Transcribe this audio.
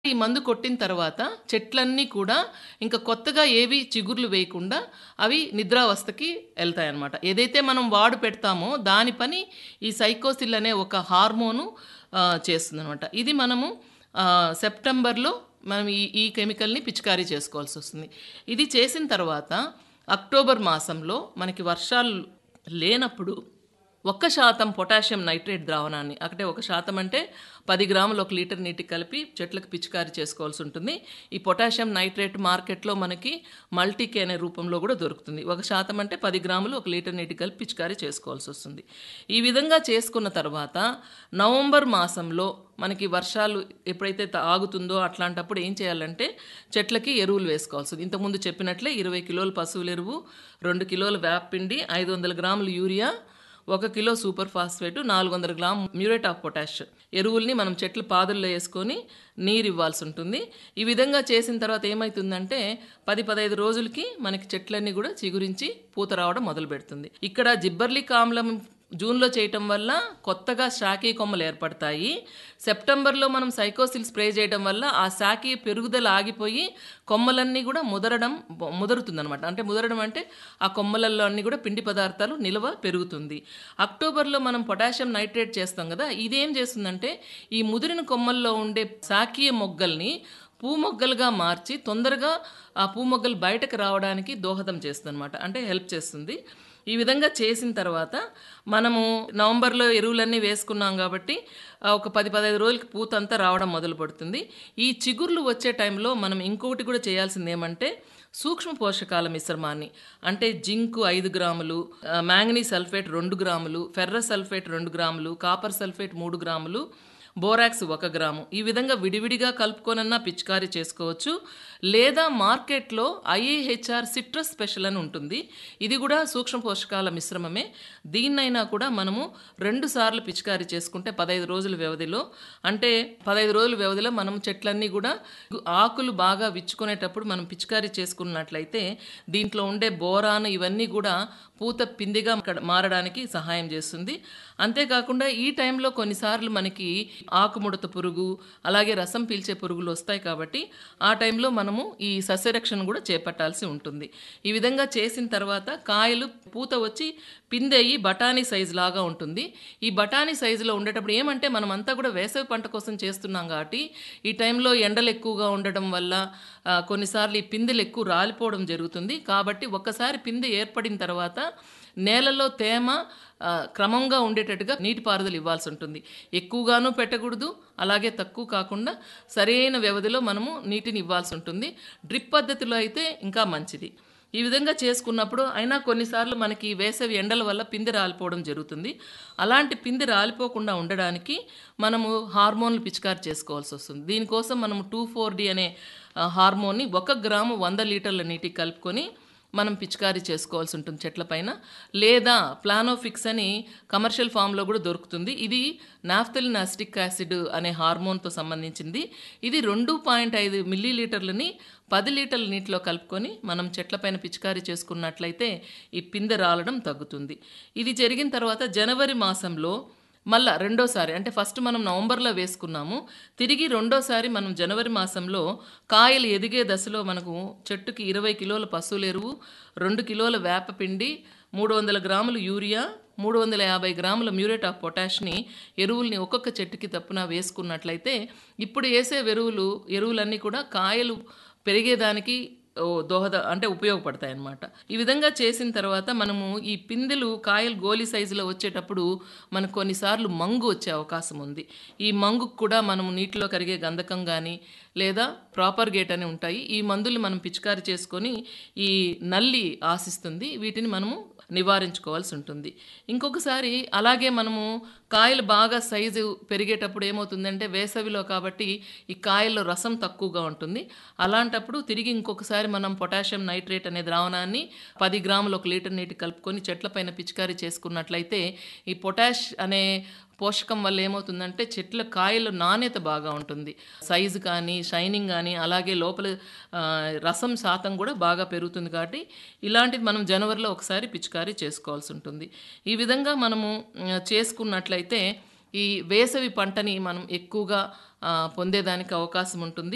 ఈ మందు కొట్టిన తర్వాత చెట్లన్నీ కూడా ఇంకా కొత్తగా ఏవి చిగుర్లు వేయకుండా అవి నిద్రావస్థకి వెళ్తాయన్నమాట ఏదైతే మనం వాడు పెడతామో దాని పని ఈ సైకోసిల్ అనే ఒక హార్మోను చేస్తుందన్నమాట ఇది మనము ఆ, సెప్టెంబర్లో మనం ఈ ఈ కెమికల్ని పిచికారీ చేసుకోవాల్సి వస్తుంది ఇది చేసిన తర్వాత అక్టోబర్ మాసంలో మనకి వర్షాలు లేనప్పుడు ఒక్క శాతం పొటాషియం నైట్రేట్ ద్రావణాన్ని అంటే ఒక శాతం అంటే పది గ్రాములు ఒక లీటర్ నీటి కలిపి చెట్లకు పిచికారీ చేసుకోవాల్సి ఉంటుంది ఈ పొటాషియం నైట్రేట్ మార్కెట్లో మనకి మల్టీకే అనే రూపంలో కూడా దొరుకుతుంది ఒక శాతం అంటే పది గ్రాములు ఒక లీటర్ నీటి కలిపి పిచికారీ చేసుకోవాల్సి వస్తుంది ఈ విధంగా చేసుకున్న తర్వాత నవంబర్ మాసంలో మనకి వర్షాలు ఎప్పుడైతే త- ఆగుతుందో అట్లాంటప్పుడు ఏం చేయాలంటే చెట్లకి ఎరువులు వేసుకోవాల్సి ఉంది ఇంతకుముందు చెప్పినట్లే ఇరవై కిలోల పశువుల ఎరువు రెండు కిలోల వేపపిండి ఐదు వందల గ్రాములు యూరియా ఒక కిలో సూపర్ ఫాస్ఫేట్ నాలుగు వందల గ్రామ్ మ్యూరేట్ ఆఫ్ పొటాష్ ఎరువుల్ని మనం చెట్ల పాదుల్లో వేసుకొని నీరు ఇవ్వాల్సి ఉంటుంది ఈ విధంగా చేసిన తర్వాత ఏమవుతుందంటే పది పదహైదు రోజులకి మనకి చెట్లన్నీ కూడా చిగురించి పూత రావడం మొదలు పెడుతుంది ఇక్కడ జిబ్బర్లిక్ ఆమ్లం జూన్లో చేయటం వల్ల కొత్తగా శాఖీ కొమ్మలు ఏర్పడతాయి సెప్టెంబర్లో మనం సైకోసిల్ స్ప్రే చేయడం వల్ల ఆ శాఖీ పెరుగుదల ఆగిపోయి కొమ్మలన్నీ కూడా ముదరడం ముదరుతుందన్నమాట అంటే ముదరడం అంటే ఆ కొమ్మలలో అన్ని కూడా పిండి పదార్థాలు నిల్వ పెరుగుతుంది అక్టోబర్లో మనం పొటాషియం నైట్రేట్ చేస్తాం కదా ఇదేం చేస్తుందంటే ఈ ముదిరిన కొమ్మల్లో ఉండే శాఖీయ మొగ్గల్ని పూ మొగ్గలుగా మార్చి తొందరగా ఆ పూ మొగ్గలు బయటకు రావడానికి దోహదం చేస్తుంది అనమాట అంటే హెల్ప్ చేస్తుంది ఈ విధంగా చేసిన తర్వాత మనము నవంబర్లో ఎరువులన్నీ వేసుకున్నాం కాబట్టి ఆ, ఒక పది పదహైదు రోజులకి పూత అంతా రావడం మొదలు పడుతుంది ఈ చిగుర్లు వచ్చే టైంలో మనం ఇంకొకటి కూడా చేయాల్సింది ఏమంటే సూక్ష్మ పోషకాల మిశ్రమాన్ని అంటే జింకు ఐదు గ్రాములు ఆ, మ్యాంగనీ సల్ఫేట్ రెండు గ్రాములు ఫెర్రస్ సల్ఫేట్ రెండు గ్రాములు కాపర్ సల్ఫేట్ మూడు గ్రాములు బోరాక్స్ ఒక గ్రాము ఈ విధంగా విడివిడిగా కలుపుకొనన్నా పిచికారీ చేసుకోవచ్చు లేదా మార్కెట్లో ఐఏహెచ్ఆర్ సిట్రస్ స్పెషల్ అని ఉంటుంది ఇది కూడా సూక్ష్మ పోషకాల మిశ్రమమే దీన్నైనా కూడా మనము రెండు సార్లు పిచికారీ చేసుకుంటే పదహైదు రోజుల వ్యవధిలో అంటే పదహైదు రోజుల వ్యవధిలో మనం చెట్లన్నీ కూడా ఆకులు బాగా విచ్చుకునేటప్పుడు మనం పిచికారీ చేసుకున్నట్లయితే దీంట్లో ఉండే బోరాన్ ఇవన్నీ కూడా పూత పిందిగా కడ- మారడానికి సహాయం చేస్తుంది అంతేకాకుండా ఈ టైంలో కొన్నిసార్లు మనకి ఆకుముడత పురుగు అలాగే రసం పీల్చే పురుగులు వస్తాయి కాబట్టి ఆ టైంలో మనము ఈ సస్యరక్షణ కూడా చేపట్టాల్సి ఉంటుంది ఈ విధంగా చేసిన తర్వాత కాయలు పూత వచ్చి పిందె అయ్యి బఠానీ సైజు లాగా ఉంటుంది ఈ బఠానీ సైజులో ఉండేటప్పుడు ఏమంటే మనం అంతా కూడా వేసవి పంట కోసం చేస్తున్నాం కాబట్టి ఈ టైంలో ఎండలు ఎక్కువగా ఉండడం వల్ల ఆ, కొన్నిసార్లు ఈ పిందెలు ఎక్కువ రాలిపోవడం జరుగుతుంది కాబట్టి ఒక్కసారి పిందె ఏర్పడిన తర్వాత నేలలో తేమ ఆ, క్రమంగా ఉండేటట్టుగా నీటిపారుదల ఇవ్వాల్సి ఉంటుంది ఎక్కువగాను పెట్టకూడదు అలాగే తక్కువ కాకుండా సరైన వ్యవధిలో మనము నీటిని ఇవ్వాల్సి ఉంటుంది డ్రిప్ పద్ధతిలో అయితే ఇంకా మంచిది ఈ విధంగా చేసుకున్నప్పుడు అయినా కొన్నిసార్లు మనకి వేసవి ఎండల వల్ల పిందె రాలిపోవడం జరుగుతుంది అలాంటి పిందె రాలిపోకుండా ఉండడానికి మనము హార్మోన్లు పిచికారి చేసుకోవాల్సి వస్తుంది దీనికోసం మనము టూ ఫోర్ డి అనే ఆ, హార్మోన్ని ఒక గ్రాము వంద లీటర్ల నీటికి కలుపుకొని మనం పిచికారీ చేసుకోవాల్సి ఉంటుంది చెట్లపైన లేదా ప్లానోఫిక్స్ అని కమర్షియల్ ఫామ్లో కూడా దొరుకుతుంది ఇది నాఫ్థలిన్ అసిటిక్ యాసిడ్ అనే హార్మోన్తో సంబంధించింది ఇది రెండు పాయింట్ ఐదు మిల్లీ లీటర్లని పది లీటర్ల నీటిలో కలుపుకొని మనం చెట్లపైన పిచికారీ చేసుకున్నట్లయితే ఈ పిందె రాలడం తగ్గుతుంది ఇది జరిగిన తర్వాత జనవరి మాసంలో మళ్ళా రెండోసారి అంటే ఫస్ట్ మనం నవంబర్లో వేసుకున్నాము తిరిగి రెండోసారి మనం జనవరి మాసంలో కాయలు ఎదిగే దశలో మనకు చెట్టుకి ఇరవై కిలోల పశువుల ఎరువు రెండు కిలోల వేపపిండి మూడు వందల గ్రాములు యూరియా మూడు వందల యాభై గ్రాముల మ్యూరేట్ ఆఫ్ పొటాష్ని ఎరువుల్ని ఒక్కొక్క చెట్టుకి తప్పున వేసుకున్నట్లయితే ఇప్పుడు వేసే ఎరువులు ఎరువులన్నీ కూడా కాయలు పెరిగేదానికి ఓ దోహద అంటే ఉపయోగపడతాయి అన్నమాట ఈ విధంగా చేసిన తర్వాత మనము ఈ పిందెలు కాయలు గోలి సైజులో వచ్చేటప్పుడు మనకు కొన్నిసార్లు మంగు వచ్చే అవకాశం ఉంది ఈ మంగుకు కూడా మనము నీటిలో కరిగే గంధకం కానీ లేదా ప్రాపర్ గేట్ అని ఉంటాయి ఈ మందులు మనం పిచికారి చేసుకొని ఈ నల్లి ఆశిస్తుంది వీటిని మనము నివారించుకోవాల్సి ఉంటుంది ఇంకొకసారి అలాగే మనము కాయలు బాగా సైజు పెరిగేటప్పుడు ఏమవుతుందంటే వేసవిలో కాబట్టి ఈ కాయల్లో రసం తక్కువగా ఉంటుంది అలాంటప్పుడు తిరిగి ఇంకొకసారి మనం పొటాషియం నైట్రేట్ అనే ద్రావణాన్ని పది గ్రాములు ఒక లీటర్ నీటి కలుపుకొని చెట్లపైన పిచికారీ చేసుకున్నట్లయితే ఈ పొటాష్ అనే పోషకం వల్ల ఏమవుతుందంటే చెట్ల కాయల నాణ్యత బాగా ఉంటుంది సైజు కానీ షైనింగ్ కానీ అలాగే లోపల ఆ, రసం శాతం కూడా బాగా పెరుగుతుంది కాబట్టి ఇలాంటిది మనం జనవరిలో ఒకసారి పిచికారీ చేసుకోవాల్సి ఉంటుంది ఈ విధంగా మనము ఆ, చేసుకున్నట్లయితే ఈ వేసవి పంటని మనం ఎక్కువగా ఆ, పొందేదానికి అవకాశం ఉంటుంది